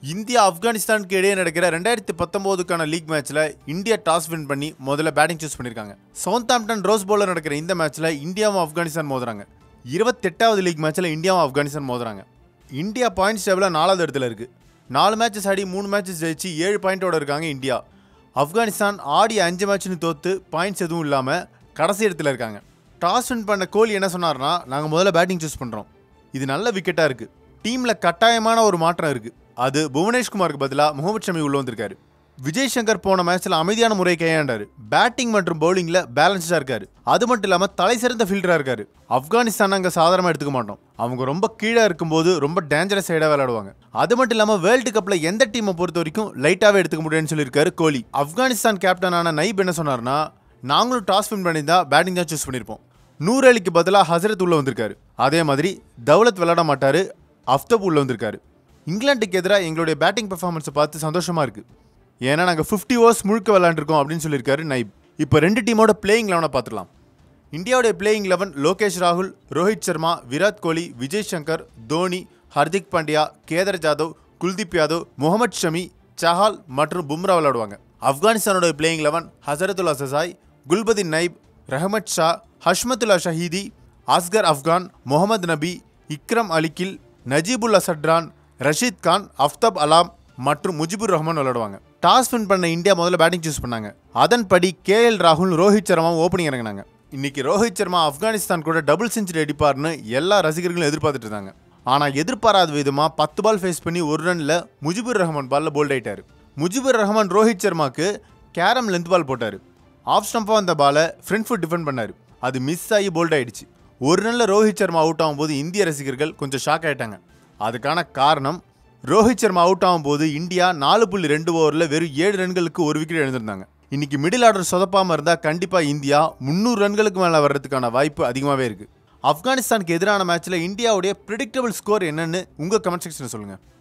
India ஆப்கானிஸ்தானுக்கு இடையே நடக்கிற ரெண்டாயிரத்தி பத்தொம்போதுக்கான லீக் மேட்ச்ல இந்தியா டாஸ் வின் பண்ணி முதல்ல பேட்டிங் சூஸ் பண்ணியிருக்காங்க சவுத்தாம்ப்டன் ரோஸ் பவுலர் நடக்கிற இந்த மேட்ச்ல இந்தியாவும் ஆப்கானிஸ்தான் மோதுறாங்க இருபத்தெட்டாவது லீக் மேட்ச்ல இந்தியாவும் ஆப்கானிஸ்தான் மோதுறாங்க இந்தியா பாயிண்ட்ஸ் டேபிளில் நாலாவது இடத்துல இருக்கு நாலு மேட்சஸ் ஆடி மூணு மேட்சஸ் ஜெயிச்சு ஏழு பாயிண்டோட இருக்காங்க இந்தியா ஆப்கானிஸ்தான் ஆடி அஞ்சு மேட்ச்னு தோத்து பாயிண்ட்ஸ் எதுவும் இல்லாமல் கடைசி இடத்துல இருக்காங்க டாஸ் வின் பண்ண கோலி என்ன சொன்னார்னா நாங்கள் முதல்ல பேட்டிங் சூஸ் பண்ணுறோம் இது நல்ல விக்கெட்டாக இருக்குது டீமில் கட்டாயமான ஒரு மாற்றம் இருக்குது அது புவனேஷ்குமாருக்கு பதிலாக முகமது ஷமி உள்ள வந்திருக்காரு விஜய் சங்கர் போன மேட்ச்ல அமைதியான முறை கையாண்டாரு பேட்டிங் மற்றும் பவுலிங்ல பேலன்ஸ்டா இருக்காரு அது மட்டும் இல்லாம தலை சிறந்த ஃபீல்டரா இருக்காரு ஆப்கானிஸ்தான் அங்க சாதாரணமா எடுத்துக்க மாட்டோம் அவங்க ரொம்ப கீழே இருக்கும்போது ரொம்ப டேஞ்சரஸ் சைடா விளையாடுவாங்க அது மட்டும் இல்லாம வேர்ல்டு கப்ல எந்த டீமை பொறுத்த வரைக்கும் லைட்டாவே எடுத்துக்க முடியும்னு சொல்லியிருக்காரு கோலி ஆப்கானிஸ்தான் கேப்டனான நைப் என்ன சொன்னார்னா நாங்களும் டாஸ் வின் பண்ணியிருந்தா பேட்டிங் தான் சூஸ் பண்ணியிருப்போம் நூறு அலிக்கு பதிலாக ஹசரத் உள்ள வந்திருக்காரு அதே மாதிரி தௌலத் விளையாட மாட்டாரு அஃப்தப் உள்ள வந்திருக்காரு இங்கிலாந்துக்கு எதிராக எங்களுடைய பேட்டிங் பெர்ஃபார்மன்ஸை பார்த்து சந்தோஷமா இருக்கு ஏன்னா நாங்கள் ஃபிஃப்டி ஓவர்ஸ் முழுக்க விளையாண்டுருக்கோம் அப்படின்னு சொல்லியிருக்காரு நைப் இப்போ ரெண்டு டீமோட பிளேயிங் லெவனை பார்த்துக்கலாம் இந்தியாவுடைய பிளேயிங் லெவன் லோகேஷ் ராகுல் ரோஹித் சர்மா விராட் கோலி விஜய் சங்கர் தோனி ஹர்திக் பாண்டியா கேதர் ஜாதவ் குல்தீப் யாதவ் முகமது ஷமி சஹால் மற்றும் பும்ரா விளையாடுவாங்க ஆப்கானிஸ்தானோட பிளேயிங் லெவன் ஹசரத்துல்லா சசாய் குல்பதின் நைப் ரஹமத் ஷா ஹஷ்மத்துல்லா ஷஹீதி அஸ்கர் அஃப்கான் முகமது நபி இக்ரம் அலிகில் நஜீபுல்லா சட்ரான் ரஷீத் கான் அஃப்தப் அலாம் மற்றும் முஜிபுர் ரஹ்மான் விளையாடுவாங்க டாஸ் வின் பண்ண இந்தியா முதல்ல பேட்டிங் சூஸ் பண்ணாங்க அதன்படி கேஎல் ராகுல் ரோஹித் சர்மாவும் ஓப்பனிங் இறங்கினாங்க இன்னைக்கு ரோஹித் சர்மா ஆப்கானிஸ்தான் கூட டபுள் செஞ்சுரி அடிப்பார்னு எல்லா ரசிகர்களும் எதிர்பார்த்துட்டு இருந்தாங்க ஆனால் எதிர்பாராத விதமாக பத்து பால் ஃபேஸ் பண்ணி ஒரு ரனில் முஜிபுர் ரஹ்மான் பாலில் போல்ட் ஆயிட்டாரு முஜிபுர் ரஹ்மான் ரோஹித் சர்மாக்கு கேரம் லென்த் பால் போட்டார் ஆஃப் ஸ்டம்பாக வந்த பாலை ஃப்ரண்ட் ஃபுட் டிஃபெண்ட் பண்ணார் அது மிஸ் ஆகி போல்ட் ஆயிடுச்சு ஒரு ரனில் ரோஹித் சர்மா அவுட் ஆகும்போது இந்திய ரசிகர்கள் கொஞ்சம் ஷாக் ஆயிட்டாங்க அதுக்கான காரணம் ரோஹித் சர்மா அவுட் ஆகும்போது இந்தியா நாலு புள்ளி ரெண்டு ஓவரில் வெறும் ஏழு ரன்களுக்கு ஒரு விக்கெட் எழுந்திருந்தாங்க இன்னைக்கு மிடில் ஆர்டர் சொதப்பாமல் இருந்தால் கண்டிப்பாக இந்தியா முந்நூறு ரன்களுக்கு மேலே வர்றதுக்கான வாய்ப்பு அதிகமாகவே இருக்குது ஆப்கானிஸ்தானுக்கு எதிரான மேட்ச்சில் இந்தியாவுடைய ப்ரிடிக்டபிள் ஸ்கோர் என்னன்னு உங்கள் கமெண்ட் செக்ஷனில் சொல்லுங்கள்